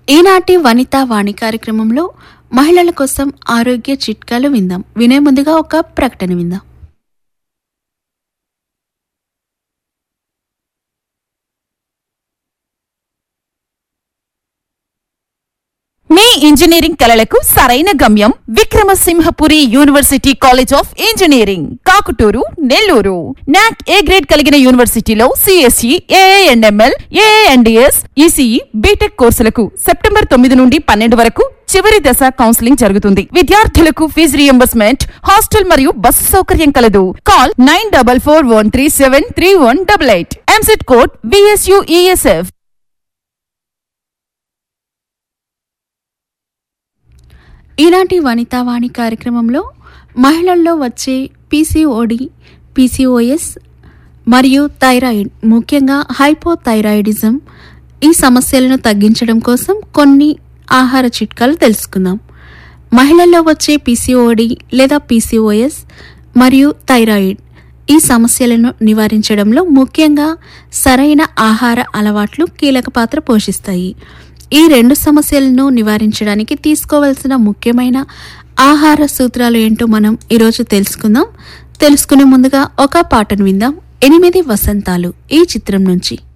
ఈనాటి వనితా వాణి కార్యక్రమంలో మహిళల కోసం ఆరోగ్య చిట్కాలు విందాం వినే ముందుగా ఒక ప్రకటన విందాం మీ ఇంజనీరింగ్ కలలకు సరైన గమ్యం Vikramasimhapuri university college of engineering Kakutur Nellore NAAC A grade కలిగిన యూనివర్సిటీలో CSE AIML AIDS ECE BTech కోర్సులకు సెప్టెంబర్ తొమ్మిది నుండి పన్నెండు వరకు చివరి దశ కౌన్సిలింగ్ జరుగుతుంది విద్యార్థులకు ఫీజు రియంబర్స్మెంట్ హాస్టల్ మరియు బస్సు సౌకర్యం కలదు call nine double four one three seven three one double eight EAMCET code BSUESF ఈనాటి వనితా వాణి కార్యక్రమంలో మహిళల్లో వచ్చే పీసీఓడి పీసీఓఎస్ మరియు థైరాయిడ్ ముఖ్యంగా హైపోథైరాయిడిజం ఈ సమస్యలను తగ్గించడం కోసం కొన్ని ఆహార చిట్కాలు తెలుసుకుందాం మహిళల్లో వచ్చే పీసీఓడి లేదా పీసీఓఎస్ మరియు థైరాయిడ్ ఈ సమస్యలను నివారించడంలో ముఖ్యంగా సరైన ఆహార అలవాట్లు కీలక పాత్ర పోషిస్తాయి ఈ రెండు సమస్యలను నివారించడానికి తీసుకోవాల్సిన ముఖ్యమైన ఆహార సూత్రాలు ఏంటో మనం ఈరోజు తెలుసుకుందాం తెలుసుకునే ముందుగా ఒక పాటను విందాం ఎనిమిది వసంతాలు ఈ చిత్రం నుంచి